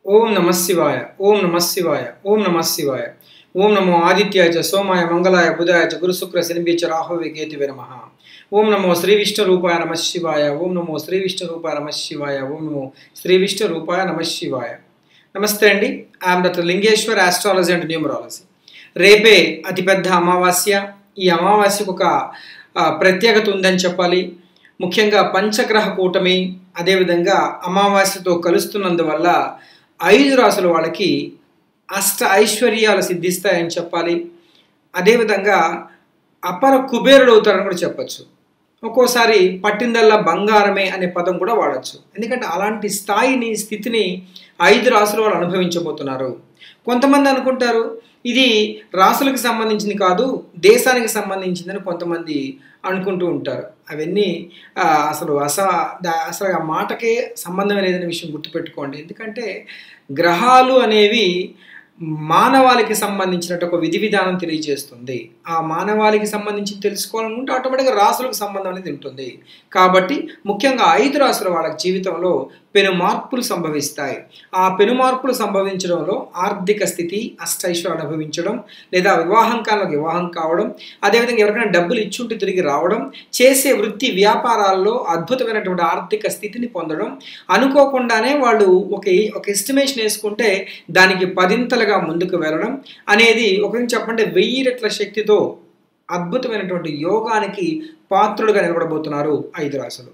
ఓం నమ శివాయ ఓం నమ శివాయ ఓం నమ శివాయ ఓం నమో ఆదిత్యాయ చ సోమాయ మంగళాయ బుధాయ చ గురు శుక్ర శనిబీచ రాహువే కేతువే నమ ఓం నమో శ్రీ విష్ణు రూపాయ నమ శివాయ ఓం నమో శ్రీ విష్ణు రూపాయ నమ శివాయ ఓం నమో శ్రీ విష్ణు రూపాయ నమ శివాయ నమస్తే అండి I'm doctor Lingeshwar astrology and numerology రేపే అతిపెద్ద అమావాస్య ఈ అమావాస్యకు ఒక ఆ, ప్రత్యేకత ఉందని చెప్పాలి ముఖ్యంగా పంచగ్రహ కూటమి అదేవిధంగా అమావాస్యతో కలుస్తున్నందువల్ల ఐదు రాసుల వాళ్ళకి అష్ట ఐశ్వర్యాలు సిద్ధిస్తాయని చెప్పాలి అదేవిధంగా అపర కుబేరుడు అవుతారని కూడా చెప్పచ్చు ఒక్కోసారి పట్టిందల్లా బంగారమే అనే పదం కూడా వాడచ్చు ఎందుకంటే అలాంటి స్థాయిని స్థితిని ఐదు రాసుల వాళ్ళు అనుభవించబోతున్నారు కొంతమంది అనుకుంటారు ఇది రాసులకు సంబంధించింది కాదు దేశానికి సంబంధించిందని కొంతమంది అనుకుంటూ ఉంటారు అవన్నీ ఆ, అసలు అస దా- అసలు ఆ మాటకే సంబంధం లేదనే విషయం గుర్తుపెట్టుకోండి ఎందుకంటే గ్రహాలు అనేవి మానవాళికి సంబంధించినట్టు ఒక విధి విధానం తెలియజేస్తుంది ఆ మానవాళికి సంబంధించి తెలుసుకోవాలనుకుంటే ఆటోమేటిక్గా రాసులకు సంబంధం అనేది ఉంటుంది కాబట్టి ముఖ్యంగా ఐదు రాసుల వాళ్ళ జీవితంలో పెను మార్పులు సంభవిస్తాయి ఆ పెను మార్పులు సంభవించడంలో ఆర్థిక స్థితి అష్టైశ్వర్యం అనుభవించడం లేదా వివాహం కాలంలో వివాహం కావడం అదేవిధంగా ఎవరికైనా డబ్బులు ఇచ్చుంటే తిరిగి రావడం చేసే వృత్తి వ్యాపారాల్లో అద్భుతమైనటువంటి ఆర్థిక స్థితిని పొందడం అనుకోకుండానే వాళ్ళు ఒక ఒక ఎస్టిమేషన్ వేసుకుంటే దానికి పదింతలుగా ముందుకు వెళ్ళడం అనేది ఒక చెప్పంటే వెయ్యి రెట్ల శక్తితో అద్భుతమైనటువంటి యోగానికి పాత్రులుగా నిలబడబోతున్నారు ఐదు రాసులు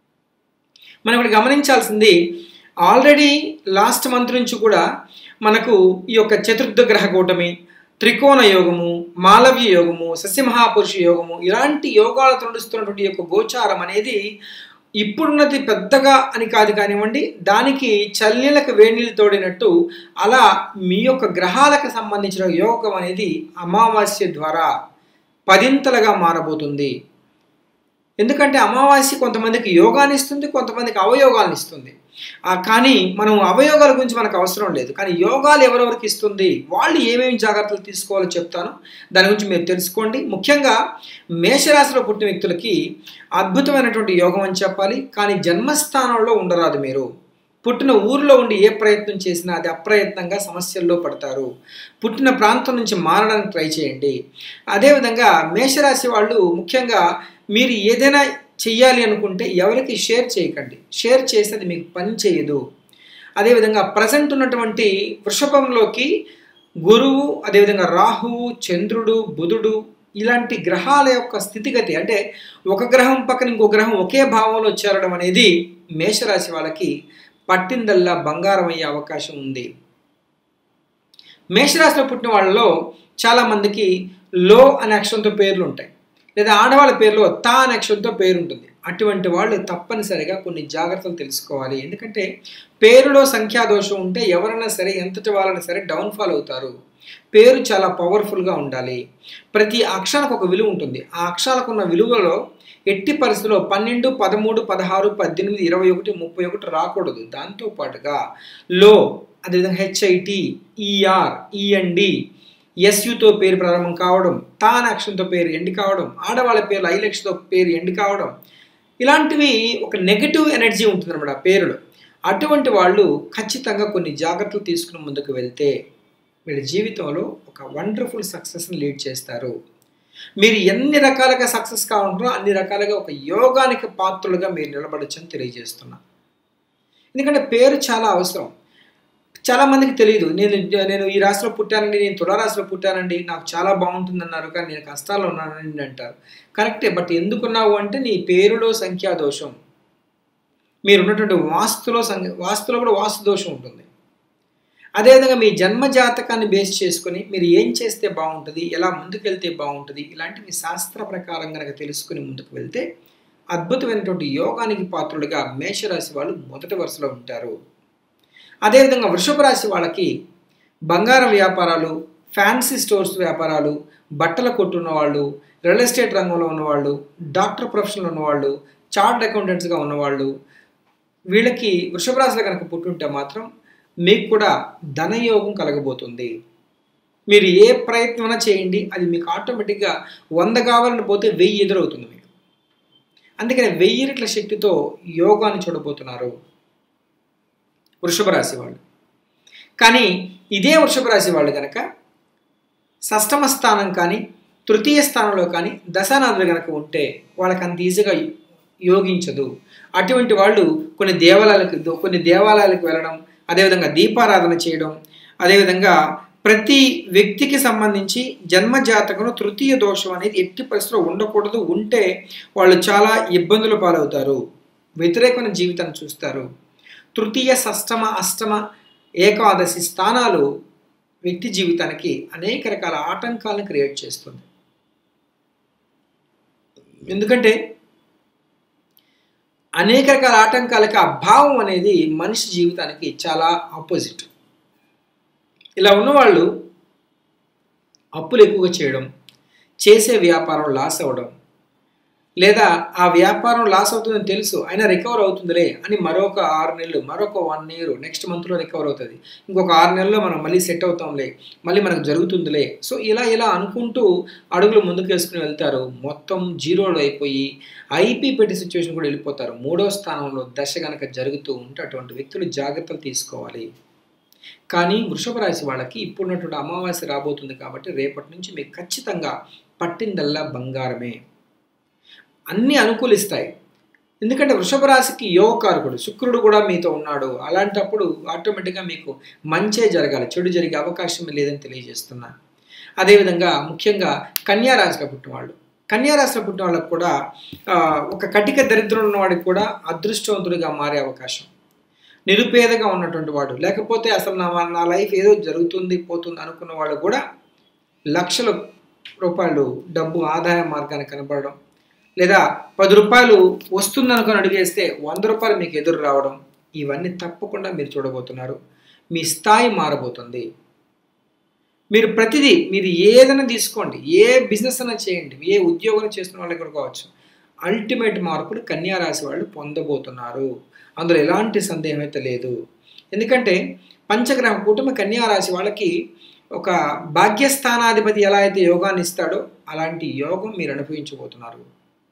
మనం ఇక్కడ గమనించాల్సింది ఆల్రెడీ లాస్ట్ మంత్ నుంచి కూడా మనకు ఈ యొక్క చతుర్థ గ్రహ కూటమి త్రికోణ యోగము మాలవ్య యోగము సస్యమహాపురుష యోగము ఇలాంటి యోగాలతో నడుస్తున్నటువంటి ఈ యొక్క గోచారం అనేది ఇప్పుడున్నది పెద్దగా అని కాదు కానివ్వండి దానికి చల్లీలకు వేణీళ్ళు తోడినట్టు అలా మీ యొక్క గ్రహాలకు సంబంధించిన యోగం అనేది అమావాస్య ద్వారా పదింతలుగా మారబోతుంది ఎందుకంటే అమావాస్య కొంతమందికి యోగాన్ని ఇస్తుంది కొంతమందికి అవయోగాలను ఇస్తుంది ఆ, కానీ మనం అవయోగాల గురించి మనకు అవసరం లేదు కానీ యోగాలు ఎవరెవరికి ఇస్తుంది వాళ్ళు ఏమేమి జాగ్రత్తలు తీసుకోవాలో చెప్తాను దాని గురించి మీరు తెలుసుకోండి ముఖ్యంగా మేషరాశిలో పుట్టిన వ్యక్తులకి అద్భుతమైనటువంటి యోగం అని చెప్పాలి కానీ జన్మస్థానంలో ఉండరాదు మీరు పుట్టిన ఊరిలో ఉండి ఏ ప్రయత్నం చేసినా అది అప్రయత్నంగా సమస్యల్లో పడతారు పుట్టిన ప్రాంతం నుంచి మారడానికి ట్రై చేయండి అదేవిధంగా మేషరాశి వాళ్ళు ముఖ్యంగా మీరు ఏదైనా చెయ్యాలి అనుకుంటే ఎవరికి షేర్ చేయకండి షేర్ చేస్తే అది మీకు పని చేయదు అదేవిధంగా ప్రజెంట్ ఉన్నటువంటి వృషభంలోకి గురువు అదేవిధంగా రాహువు చంద్రుడు బుధుడు ఇలాంటి గ్రహాల యొక్క స్థితిగతి అంటే ఒక గ్రహం పక్కన ఇంకో గ్రహం ఒకే భావంలో చేరడం అనేది మేషరాశి వాళ్ళకి పట్టిందల్లా బంగారం అయ్యే అవకాశం ఉంది మేషరాశిలో పుట్టిన వాళ్ళలో చాలామందికి లో అనే అక్షరంతో పేర్లు ఉంటాయి లేదా ఆడవాళ్ళ పేరులో తా అనే అక్షరంతో పేరు ఉంటుంది అటువంటి వాళ్ళు తప్పనిసరిగా కొన్ని జాగ్రత్తలు తెలుసుకోవాలి ఎందుకంటే పేరులో సంఖ్యాదోషం ఉంటే ఎవరైనా సరే ఎంతటి వాళ్ళైనా సరే డౌన్ఫాల్ అవుతారు పేరు చాలా పవర్ఫుల్గా ఉండాలి ప్రతి అక్షరానికి ఒక విలువ ఉంటుంది ఆ అక్షరాలకు ఉన్న విలువలో ఎట్టి పరిస్థితుల్లో పన్నెండు పదమూడు పదహారు పద్దెనిమిది ఇరవై ఒకటి ముప్పై ఒకటి రాకూడదు దాంతో పాటుగా లో అదేవిధంగా హెచ్ఐటి ఈఆర్ ఈఎన్డి ఎస్యుతో పేరు ప్రారంభం కావడం తాన్ అక్షరంతో పేరు ఎండి కావడం ఆడవాళ్ళ పేర్లు ఐలెక్స్తో పేరు ఎండి కావడం ఇలాంటివి ఒక నెగటివ్ ఎనర్జీ ఉంటుంది అనమాట పేరులో అటువంటి వాళ్ళు ఖచ్చితంగా కొన్ని జాగ్రత్తలు తీసుకుని ముందుకు వెళ్తే వీళ్ళ జీవితంలో ఒక వండర్ఫుల్ సక్సెస్ని లీడ్ చేస్తారు మీరు ఎన్ని రకాలుగా సక్సెస్ కావాలంటారో అన్ని రకాలుగా ఒక యోగానికి పాత్రలుగా మీరు నిలబడచ్చని తెలియజేస్తున్నా ఎందుకంటే పేరు చాలా అవసరం చాలా మందికి తెలియదు నేను నేను ఈ రాశిలో పుట్టానండి నేను తులారాశిలో పుట్టానండి నాకు చాలా బాగుంటుంది అన్నారు కానీ నేను కష్టాల్లో ఉన్నానండి అంటారు కరెక్టే బట్ ఎందుకున్నావు అంటే నీ పేరులో సంఖ్యా దోషం మీరు ఉన్నటువంటి వాస్తులో సంఖ్య వాస్తులో కూడా వాస్తు దోషం ఉంటుంది అదేవిధంగా మీ జన్మ జాతకాన్ని బేస్ చేసుకొని మీరు ఏం చేస్తే బాగుంటుంది ఎలా ముందుకెళ్తే బాగుంటుంది ఇలాంటివి శాస్త్ర ప్రకారం కనుక తెలుసుకుని ముందుకు వెళ్తే అద్భుతమైనటువంటి యోగానికి పాత్రులుగా మేషరాశి వాళ్ళు మొదటి వరుసలో ఉంటారు అదేవిధంగా వృషభ రాశి వాళ్ళకి బంగారం వ్యాపారాలు ఫ్యాన్సీ స్టోర్స్ వ్యాపారాలు బట్టల కొట్టు ఉన్నవాళ్ళు రియల్ ఎస్టేట్ రంగంలో ఉన్నవాళ్ళు డాక్టర్ ప్రొఫెషన్లో ఉన్నవాళ్ళు చార్ట్ అకౌంటెంట్స్గా ఉన్నవాళ్ళు వీళ్ళకి వృషభ రాశిలో కనుక పుట్టుంటే మాత్రం మీకు కూడా ధనయోగం కలగబోతుంది మీరు ఏ ప్రయత్నం చేయండి అది మీకు ఆటోమేటిక్గా వంద కావాలని పోతే వెయ్యి ఎదురవుతుంది మీకు అందుకని వెయ్యి రెట్ల శక్తితో యోగాన్ని చూడబోతున్నారు వృషభ రాశి వాళ్ళు కానీ ఇదే వృషభ రాశి వాళ్ళు కనుక షష్టమ స్థానం కానీ తృతీయ స్థానంలో కానీ దశానాథులు కనుక ఉంటే వాళ్ళకి అంత ఈజీగా యోగించదు అటువంటి వాళ్ళు కొన్ని దేవాలయాలకు కొన్ని దేవాలయాలకు వెళ్ళడం అదేవిధంగా దీపారాధన చేయడం అదేవిధంగా ప్రతి వ్యక్తికి సంబంధించి జన్మ జాతకంలో తృతీయ దోషం అనేది ఎట్టి పరిస్థితిలో ఉండకూడదు ఉంటే వాళ్ళు చాలా ఇబ్బందుల పాలవుతారు వ్యతిరేకమైన జీవితాన్ని చూస్తారు తృతీయ షష్టమ అష్టమ ఏకాదశి స్థానాలు వ్యక్తి జీవితానికి అనేక రకాల ఆటంకాలను క్రియేట్ చేస్తుంది ఎందుకంటే అనేక రకాల ఆటంకాలకి అభావం అనేది మనిషి జీవితానికి చాలా ఆపోజిట్ ఇలా ఉన్నవాళ్ళు అప్పులు ఎక్కువగా చేయడం చేసే వ్యాపారం లాస్ అవ్వడం లేదా ఆ వ్యాపారం లాస్ అవుతుందని తెలుసు అయినా రికవర్ అవుతుందిలే అని మరొక ఆరు నెలలు మరొక వన్ ఇయర్ నెక్స్ట్ మంత్లో రికవర్ అవుతుంది ఇంకొక ఆరు నెలల్లో మనం మళ్ళీ సెట్ అవుతాంలే మళ్ళీ మనకు జరుగుతుందిలే సో ఇలా ఇలా అనుకుంటూ అడుగులు ముందుకు వేసుకుని వెళ్తారు మొత్తం జీరోలో అయిపోయి ఐపీ పెట్టి సిచ్యువేషన్ కూడా వెళ్ళిపోతారు మూడో స్థానంలో దశ కనుక జరుగుతూ ఉంటే అటువంటి వ్యక్తులు జాగ్రత్తలు తీసుకోవాలి కానీ వృషభ రాశి వాళ్ళకి ఇప్పుడున్నటువంటి అమావాస్య రాబోతుంది కాబట్టి రేపటి నుంచి మీకు ఖచ్చితంగా పట్టిందల్లా బంగారమే అన్నీ అనుకూలిస్తాయి ఎందుకంటే వృషభ రాశికి యోగకారకుడు శుక్రుడు కూడా మీతో ఉన్నాడు అలాంటప్పుడు ఆటోమేటిక్గా మీకు మంచే జరగాలి చెడు జరిగే అవకాశం లేదని తెలియజేస్తున్నా అదేవిధంగా ముఖ్యంగా కన్యా రాశిలో పుట్టిన వాళ్ళు కన్యా రాశిలో పుట్టిన వాళ్ళకు కూడా ఒక కటిక దరిద్రం ఉన్నవాడికి కూడా అదృష్టవంతుడిగా మారే అవకాశం నిరుపేదగా ఉన్నటువంటి వాడు లేకపోతే అసలు నా నా లైఫ్ ఏదో జరుగుతుంది పోతుంది అనుకున్న వాళ్ళు కూడా లక్షల రూపాయలు డబ్బు ఆదాయ మార్గాన్ని కనపడడం లేదా పది రూపాయలు వస్తుందనుకొని అడిగేస్తే వంద రూపాయలు మీకు ఎదురు రావడం ఇవన్నీ తప్పకుండా మీరు చూడబోతున్నారు మీ స్థాయి మారబోతుంది మీరు ప్రతిదీ మీరు ఏదైనా తీసుకోండి ఏ బిజినెస్ అయినా చేయండి ఏ ఉద్యోగం చేస్తున్న వాళ్ళు కూడా కావచ్చు అల్టిమేట్ మార్పులు కన్యా రాశి వాళ్ళు పొందబోతున్నారు అందులో ఎలాంటి సందేహం అయితే లేదు ఎందుకంటే పంచగ్రహ కూటమి కన్యా రాశి వాళ్ళకి ఒక భాగ్యస్థానాధిపతి ఎలా అయితే యోగాన్ని ఇస్తాడో అలాంటి యోగం మీరు అనుభవించబోతున్నారు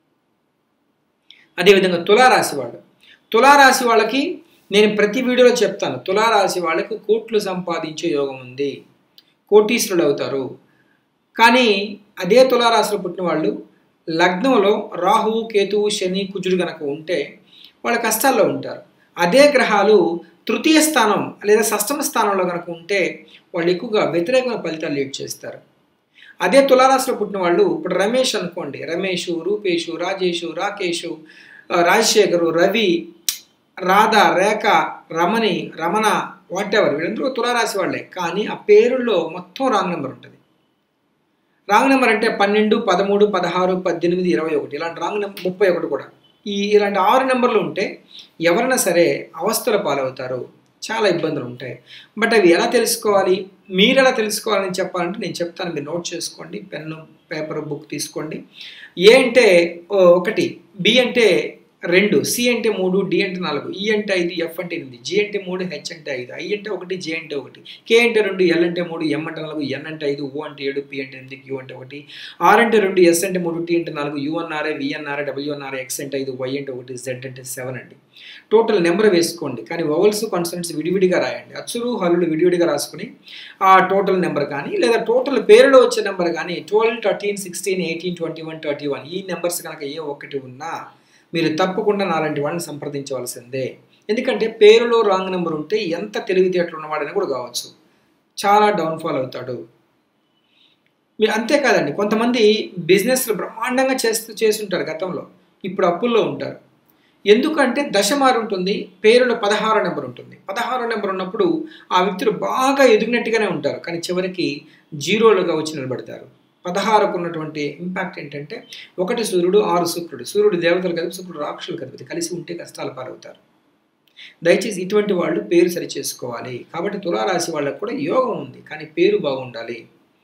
అదేవిధంగా తులారాశి వాళ్ళు తులారాశి వాళ్ళకి నేను ప్రతి వీడియోలో చెప్తాను తులారాశి వాళ్ళకి కోట్లు సంపాదించే యోగం ఉంది కోటీశ్వరులు అవుతారు కానీ అదే తులారాశిలో పుట్టిన వాళ్ళు లగ్నంలో రాహువు కేతువు శని కుజుడు గనక ఉంటే వాళ్ళ కష్టాల్లో ఉంటారు అదే గ్రహాలు తృతీయ స్థానం లేదా షష్టమ స్థానంలో కనుక ఉంటే వాళ్ళు ఎక్కువగా వ్యతిరేకమైన ఫలితాలు లీడ్ చేస్తారు అదే తులారాశిలో పుట్టిన వాళ్ళు ఇప్పుడు రమేష్ అనుకోండి రమేష్ రూపేషు రాజేషు రాకేషు రాజశేఖరు రవి రాధ రేఖ రమణి రమణ వాట్ ఎవర్ వీళ్ళందరూ తులారాశి వాళ్ళే కానీ ఆ పేరుల్లో మొత్తం రాంగ్ నెంబర్ ఉంటుంది రాంగ్ నెంబర్ అంటే పన్నెండు పదమూడు పదహారు పద్దెనిమిది ఇరవై ఒకటి ఇలాంటి రాంగ్ నెంబర్ ముప్పై ఒకటి కూడా ఈ ఇలాంటి ఆరు నెంబర్లు ఉంటే ఎవరైనా సరే అవస్థల పాలవుతారు చాలా ఇబ్బందులు ఉంటాయి బట్ అవి ఎలా తెలుసుకోవాలి మీరు ఎలా తెలుసుకోవాలని చెప్పాలంటే నేను చెప్తాను మీరు నోట్ చేసుకోండి పెన్ను పేపర్ బుక్ తీసుకోండి ఏ అంటే ఒకటి బి అంటే రెండు సి అంటే మూడు డి అంటే నాలుగు ఈ అంటే ఐదు ఎఫ్ అంటే ఎనిమిది జి అంటే మూడు హెచ్ అంటే ఐదు ఐ అంటే ఒకటి జే అంటే ఒకటి కే అంటే రెండు ఎల్ అంటే మూడు ఎం అంటే నాలుగు ఎన్ అంటే ఐదు ఓ అంటే ఏడు పి అంటే ఎనిమిది క్యూ అంటే ఒకటి ఆర్ అంటే రెండు ఎస్ అంటే మూడు టీ అంటే నాలుగు యుఎన్ఆర్ఏ విఎన్ఆర్ఏ డబ్ల్యూఎన్ఆర్ఏ ఎక్స్ అంటే ఐదు వై అంటే ఒకటి జెడ్ అంటే సెవెన్ అండి టోటల్ నెంబర్ వేసుకోండి కానీ వవల్స్ కాన్సనెంట్స్ విడివిడిగా రాయండి అచ్చులు హల్లులు విడివిడిగా రాసుకుని ఆ టోటల్ నెంబర్ కానీ లేదా టోటల్ పేరులో వచ్చే నెంబర్ కానీ twelve thirteen sixteen eighteen twenty one thirty one ఈ నెంబర్స్ కనుక ఏ ఒక్కటి ఉన్నా మీరు తప్పకుండా నాలాంటి వాళ్ళని సంప్రదించవలసిందే ఎందుకంటే పేరులో రాంగ్ నెంబర్ ఉంటే ఎంత తెలివితేటలు ఉన్నవాడని కూడా కావచ్చు చాలా డౌన్ఫాల్ అవుతాడు మీరు అంతేకాదండి కొంతమంది బిజినెస్లు బ్రహ్మాండంగా చేస్తూ చేస్తుంటారు గతంలో ఇప్పుడు అప్పుల్లో ఉంటారు ఎందుకంటే దశ మారు ఉంటుంది పేరులో పదహారో నెంబర్ ఉంటుంది పదహారో నెంబర్ ఉన్నప్పుడు ఆ వ్యక్తులు బాగా ఎదిగినట్టుగానే ఉంటారు కానీ చివరికి జీరోలుగా వచ్చి నిలబడతారు పదహారుకు ఉన్నటువంటి ఇంపాక్ట్ ఏంటంటే ఒకటి సూర్యుడు ఆరు శుక్రుడు సూర్యుడు దేవతలు కలిపి శుక్రుడు రాక్షులు కలిపి కలిసి ఉంటే కష్టాలు పాలవుతారు దయచేసి ఇటువంటి వాళ్ళు పేరు సరి చేసుకోవాలి కాబట్టి తులారాశి వాళ్ళకు కూడా యోగం ఉంది కానీ పేరు బాగుండాలి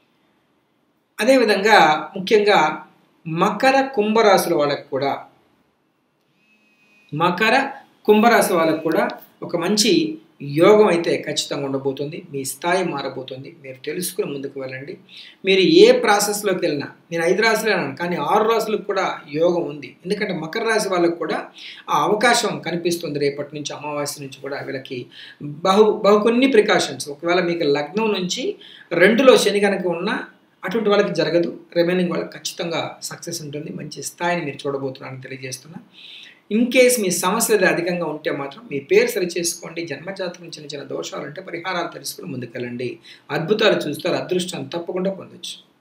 అదేవిధంగా ముఖ్యంగా మకర కుంభరాశుల వాళ్ళకు కూడా మకర కుంభరాశి వాళ్ళకు కూడా ఒక మంచి యోగం అయితే ఖచ్చితంగా ఉండబోతుంది మీ స్థాయి మారబోతుంది మీరు తెలుసుకుని ముందుకు వెళ్ళండి మీరు ఏ ప్రాసెస్లోకి వెళ్ళినా నేను ఐదు రాశులు అన్నాను కానీ ఆరు రాశులకు కూడా యోగం ఉంది ఎందుకంటే మకర రాశి వాళ్ళకు కూడా ఆ అవకాశం కనిపిస్తుంది రేపటి నుంచి అమావాస్య నుంచి కూడా వీళ్ళకి బహు బహు కొన్ని ప్రికాషన్స్ ఒకవేళ మీకు లగ్నం నుంచి రెండులో శని కనుక ఉన్నా అటువంటి వాళ్ళకి జరగదు రిమైనింగ్ వాళ్ళకి ఖచ్చితంగా సక్సెస్ ఉంటుంది మంచి స్థాయిని మీరు చూడబోతున్నారని తెలియజేస్తున్నా ఇన్ కేస్ మీ సమస్యలు అధికంగా ఉంటే మాత్రం మీ పేరు సరి చేసుకోండి జన్మజాతకం చిన్న చిన్న దోషాలు ఉంటే పరిహారాలు తెలుసుకుని ముందుకెళ్ళండి అద్భుతాలు చూస్తారు అదృష్టాన్ని తప్పకుండా పొందొచ్చు